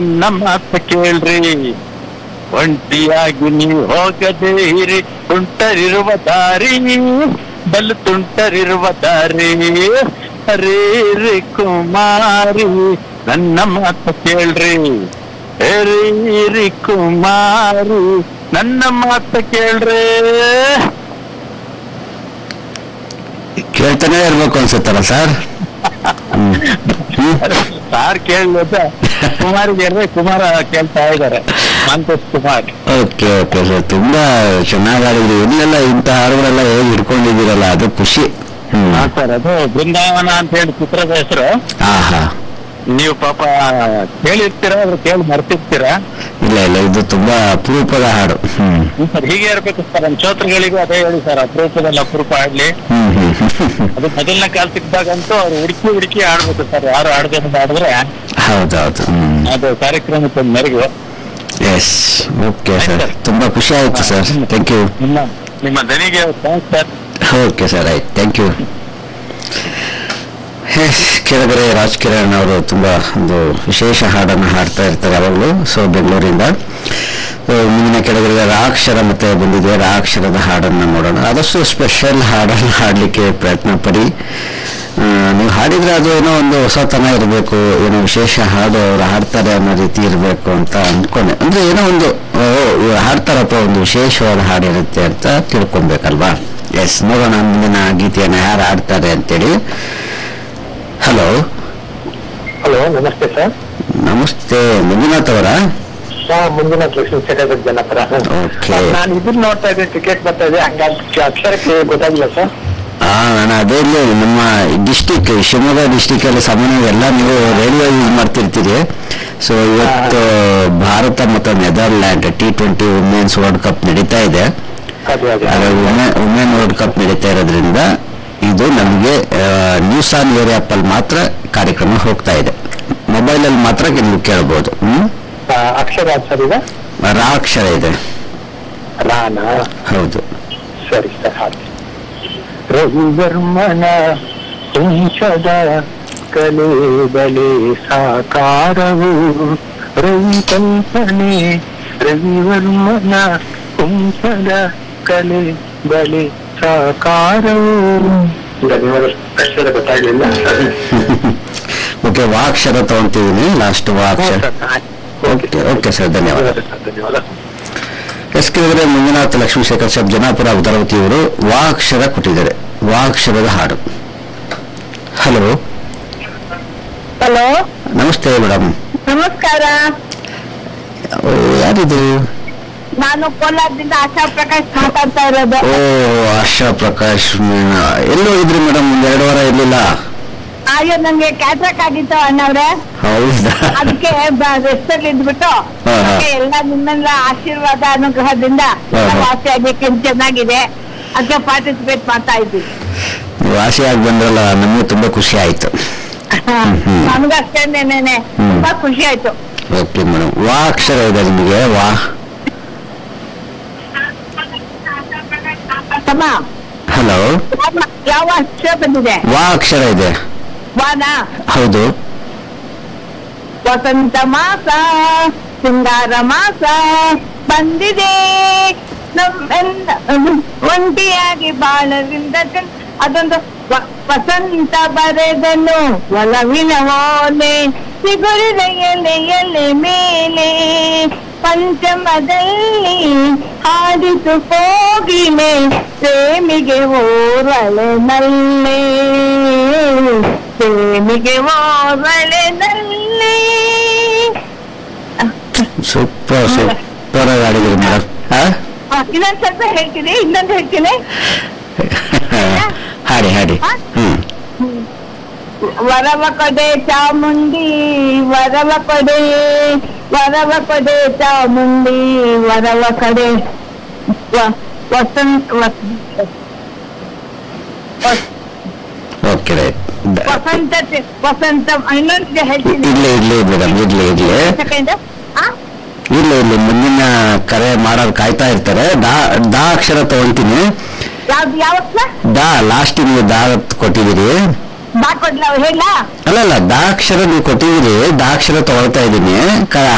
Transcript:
ನನ್ನ ಮಾತ ಕೇಳ್ರಿ ಒಂಟಿಯಾಗಿ ನೀವು ಹೋಗದೆ ಇರಿ ತುಂಟರಿರುವ ದಾರಿ ಬಲು ತುಂಟರಿರುವ ದಾರಿ ಹರೇ ರೇ ಕುಮಾರಿ ನನ್ನ ಮಾತ ಕೇಳ್ರಿ ಹರೇ ಕುಮಾರಿ ನನ್ನ ಮಾತ ಕೇಳ್ರಿ ಕೇಳ್ತಾನೆ ಇರ್ಬೇಕು ಅನ್ಸುತ್ತಲ್ಲ ಸರ್ ಹ್ಮ್. ಹ್ಮ್. ಸಾರ್ ಕೇಳಿದ ಕುಮಾರಿಗೆ ಕುಮಾರ ಕೇಳ್ತಾ ಇದ್ದಾರೆ Santosh Kumar okay okay sir ತುಂಬಾ ಚೆನ್ನಾಗಿ ಆಡಿದ್ರಿ ಎಲ್ಲೆಲ್ಲ ಇಂಥ ಹಾಡುಗಳೆಲ್ಲ ಹೇಗೆ ಹಿಡ್ಕೊಂಡಿದ್ದೀರಲ್ಲ ಅದು ಖುಷಿ ಹ್ಮ್ ಹಾ ಸರ್ ಅದು ಬೃಂದಾವನ ಅಂತ ಹೇಳಿ ಚಿತ್ರದ ಹೆಸರು ಹಾ ಹಾ ನೀವು ಪಾಪ ಕೇಳಿರ್ತೀರಾ ಅದ್ರ ಕೇಳಿ ಮರ್ತಿರ್ತೀರಾ ಇಲ್ಲ ಇಲ್ಲ ಇದು ತುಂಬಾ ಅಪರೂಪದ ಹಾಡು ಹ್ಮ್ ಸರ್ ಹೀಗೆ ಇರ್ಬೇಕು ಸರ್ ನಮ್ಮ ಶ್ರೋತೃಗಳಿಗೂ ಅದೇ ಹೇಳಿ ಸರ್ ಅಪರೂಪದಲ್ಲಿ ಅಪರೂಪ ಆಡ್ಲಿ ಹ್ಮ್ ಹ್ಮ್ ಹ್ಮ್ ಅದು ಮೊದಲನೇ ಕಾಲ ಸಿಕ್ಕಿದಾಗಂತೂ ಅವ್ರು ಹುಡುಕಿ ಹುಡುಕಿ ಆಡ್ಬೇಕು ಸರ್ ಯಾರು ಆಡದೆ ಅಂತ ಆಡಿದ್ರೆ ಹೌದೌದು ಹ್ಮ್ ಅದು ಕಾರ್ಯಕ್ರಮಕ್ಕೆ ಒಂದು ಮೆರುಗು ಎಸ್ ಓಕೆ ಸರ್ ಆಯ್ತು. ತುಂಬಾ ಖುಷಿ ಆಯ್ತು ಸರ್ ಥ್ಯಾಂಕ್ ಯು ನಿಮ್ಮ ನಿಮ್ಮ ದನಿಗೆ ಥ್ಯಾಂಕ್ಸ್ ಸರ್ ಓಕೆ ಸರ್ ಆಯ್ತು ಥ್ಯಾಂಕ್ ಯು ಎಸ್ ಕೆಳಗಡೆ ರಾಜ್ ಕಿರಣ್ ಅವರು ತುಂಬಾ ಒಂದು ವಿಶೇಷ ಹಾಡನ್ನು ಹಾಡ್ತಾ ಇರ್ತಾರೆ ಯಾವಾಗಲೂ ಸೊ ಬೆಂಗಳೂರಿಂದ ಸೊ, ಮುಂದಿನ ಕೆಳಗಡೆ ರಾಕ್ಷರ ಮತ್ತೆ ಬಂದಿದೆ ರಾಕ್ಷರದ ಹಾಡನ್ನು ನೋಡೋಣ ಆದಷ್ಟು ಸ್ಪೆಷಲ್ ಹಾಡನ್ನು ಹಾಡಲಿಕ್ಕೆ ಪ್ರಯತ್ನ ಪಡಿ ಆ, ನೀವು ಹಾಡಿದ್ರೆ ಅದು ಏನೋ ಒಂದು ಹೊಸತನ ಇರಬೇಕು ಏನೋ ವಿಶೇಷ ಹಾಡು ಅವ್ರು ಹಾಡ್ತಾರೆ ಅನ್ನೋ ರೀತಿ ಇರಬೇಕು ಅಂತ ಅಂದ್ಕೊಂಡೆ ಅಂದ್ರೆ ಏನೋ ಒಂದು ಓ ಇವ್ರು ಹಾಡ್ತಾರಪ್ಪ ಒಂದು ವಿಶೇಷವಾದ ಹಾಡು ಇರುತ್ತೆ ಅಂತ ತಿಳ್ಕೊಬೇಕಲ್ವಾ ಎಸ್ ನೋಡೋಣ ಮುಂದಿನ ಗೀತೆಯನ್ನು ಯಾರು ಹಾಡ್ತಾರೆ ಅಂತೇಳಿ ಹಲೋ ಹಲೋ ನಮಸ್ತೆ ಸರ್ ನಮಸ್ತೆ ಮಂಜುನಾಥ್ ಅವರ ಮುಂದಿನ ಲಕ್ಷ್ಮೀ ಸೆಕ್ರೆಟರಿ ಜನಪರ Okay. ನಾನು ಇದನ್ನ ನೋಡ್ತಾ ಇದ್ದೆ ಟಿಕೆಟ್ ಬರ್ತಾ ಇದೆ ಹಂಗಾಗಿ ಅಕ್ಷರಕ್ಕೆ ಗೊತ್ತಾಗಿಲ್ಲ ಸರ್ ಹಾ ನಾನು ಅದೇ ಇಲ್ಲಿ ನಮ್ಮ ಡಿಸ್ಟಿಕ್ ಶಿವಮೊಗ್ಗ ಡಿಸ್ಟಿಕ್ ಅಲ್ಲಿ ಸಾಮಾನ್ಯವಾಗಿ ಎಲ್ಲ ನೀವು ರೇಡಿಯೋ ಯೂಸ್ ಮಾಡ್ತಿರ್ತೀರಿ ಸೊ ಇವತ್ತು ಭಾರತ ಮತ್ತು Netherland T twenty women's world cup ನಡೀತಾ ಇದೆ ಅದೇ ವುಮೆನ್ ವರ್ಲ್ಡ್ ಕಪ್ ನಡೀತಾ ಇರೋದ್ರಿಂದ ಇದು ನಮಗೆ ನ್ಯೂಸ್ ಆನ್ ಏರ್ ಆಪ್ ಅಲ್ಲಿ ಮಾತ್ರ ಕಾರ್ಯಕ್ರಮ ಹೋಗ್ತಾ ಇದೆ ಮೊಬೈಲ್ ಅಲ್ಲಿ ಮಾತ್ರ ನೀವು ಕೇಳಬಹುದು ಹ್ಮ್ ಅಕ್ಷರ ಸರ್ ಈಗ ರಾ ಅಕ್ಷರ ಇದೆ ರಾನಾ ಹೌದು ಸರಿ ಸರ್ ಹಾಗೆ ರವಿವರ್ಮನ ವಂಶದ ಕಲೆ ಬಲೆ ಸಾಕಾರವು ರವಿ ಕಲ್ಪನೆ ರವಿವರ್ಮನ ವಂಶದ ಕಲೆ ಬಲೆ ಸಾಕಾರವು ಅಕ್ಷರ ಗೊತ್ತಾಗಲಿಲ್ಲ ಓಕೆ ವಾ ಅಕ್ಷರ ತಗೊಂತಿದ್ದೀನಿ ಲಾಸ್ಟ್ ವಾ ಅಕ್ಷರ ಓಕೆ ಓಕೆ ಸರ್ ಧನ್ಯವಾದ ಧನ್ಯವಾದ ಎಸ್ ಕೇಳಿದ್ರೆ ಮಂಜುನಾಥ್ ಲಕ್ಷ್ಮೀಶೇಖರ್ ಸಾಬ್ ಜನಾಪುರ ಉದರವತಿಯವರು ವಾ ಅಕ್ಷರ ಕೊಟ್ಟಿದ್ದಾರೆ ವಾ ಅಕ್ಷರದ ಹಾಡು ಹಲೋ ಹಲೋ ನಮಸ್ತೆ ಮೇಡಮ್ ನಮಸ್ಕಾರ ಯಾರಿದು ನಾನು ಕೋಲಾರದಿಂದ ಆಶಾ ಪ್ರಕಾಶ್ ಮಾತಾಡ್ತಾ ಇರೋದು ಓ ಆಶಾ ಪ್ರಕಾಶ್ ಮೀನಾ. ಎಲ್ಲೋ ಇದ್ರಿ ಮೇಡಮ್ ಒಂದ್ ಎರಡು ವಾರ ಇರ್ಲಿಲ್ಲ ಅಯ್ಯೋ ನಂಗೆ ಕ್ಯಾಟ್ರಾಕ್ ಆಗಿತ್ತು ಅಣ್ಣವ್ರೆ ಹೌದಾ ಅದಕ್ಕೆ ರೆಸ್ಟ್ ಅಲ್ಲಿ ಇದ್ಬಿಟ್ಟು ಹಾ, ಹಾ. ಅದಕ್ಕೆ ಎಲ್ಲ ನಿಮ್ಮೆಲ್ಲ ಆಶೀರ್ವಾದ ಅನುಗ್ರಹದಿಂದ ಹಾ, ಹಾ. ವಾಸಿ ಆಗ್ಲಿಕ್ಕೆ ಚೆನ್ನಾಗಿದೆ ಅದಕ್ಕೆ ಪಾರ್ಟಿಸಿಪೇಟ್ ಮಾಡ್ತಾ ಇದ್ದೀವಿ ನೀವು ಆಸೆಯಾಗಿ ಬಂದ್ರಲ್ಲ ನಮಗೂ ತುಂಬಾ ಖುಷಿ ಆಯ್ತು ಹ್ಮ್. ನಮಗಷ್ಟೇನೇನೆ ಹ್ಮ್. ತುಂಬಾ ಖುಷಿ ಆಯ್ತು ಓಕೆ ಮೇಡಮ್ ವಾ ಅಕ್ಷರ ಇದೆ ನಿಮಗೆ ವಾ ತಮ್ಮ ಹಲೋ ಯಾವ- ಯಾವ ಅಕ್ಷರ ಬಂದಿದೆ ವಾ ಅಕ್ಷರ ಇದೆ ವಾನ ಹೌದು ವಸಂತ ಮಾಸ ಶೃಂಗಾರ ಮಾಸ ಬಂದಿದೆ ನಮ್ಮೆಲ್ಲ ಒಂಟಿಯಾಗಿ ಬಾಳದಿಂದ ಕಣ್- ಅದೊಂದು ವ- ವಸಂತ ಬರೆದನು ಒಲವಿನ ಓಲೆ ಸಿಗುರಿದ ಎಲೆ ಎಲೆ ಮೇಲೆ ಪಂಚಮದಲ್ಲಿ ಹಾಡಿತು ಕೋಗಿಲೆ ಪ್ರೇಮಿಗೆ ಓರ್ವಳೆ ನಲ್ಲೆ ಪ್ರೇಮಿಗೆ ಓರ್ವಳೆ ನಲ್ಲೆ ಸೂಪರ್ ಸೂಪರ್ ಆಗಿ ಆಡಿದ್ರಿ ಮೇಡಮ್ ಆ, ಇನ್ನೊಂದ್ ಸ್ವಲ್ಪ ಹೇಳ್ತೀನಿ ಇನ್ನೊಂದು ಹೇಳ್ತೀನಿ ಹಾಡಿ ಹಾಡಿ ಹ್ಮ್ ವರವ ಕೊಡೆ ಚಾಮುಂಡಿ ವರವ ಕೊಡೆ ವರವ ಕೊಡೆ ಚಾಮುಂಡಿ ವರವ ಕಡೆ ವ- ವಸಂತ ವಸ- ವಸ್- ಓಕೆ ರೈಟ್ ವಸಂತ ವಸಂತ ಇನ್ನೊಂದು ಹೇಳ್ತೀನಿ ಇರ್ಲಿ ಇರ್ಲಿ ಮೇಡಮ್ ಇರ್ಲಿ ಇರ್ಲಿ ಸೆಕೆಂಡ್ ಇರ್ಲಿ ಇರ್ಲಿ ಮುಂದಿನ ಕರೆ ಮಾಡೋರು ಕಾಯ್ತಾ ಇರ್ತಾರೆ ದಾ ದಾ ಅಕ್ಷರ ತಗೊಂತೀನಿ ಯಾವ್ದು ಯಾವತ್ತ ದಾ ಲಾಸ್ಟ್ ನೀವು ದಾ ಕೊಟ್ಟಿದ್ದೀರಿ ಬಾಕೊಡ್ಲ ಹೇಳ ಅಲ್ಲ ಅಲ್ಲ ದಾ ಅಕ್ಷರ ನೀವು ಕೊಟ್ಟಿದ್ದೀರಿ ದಾ ಅಕ್ಷರ ತಗೊಳ್ತಾ ಇದ್ದೀನಿ ಕ-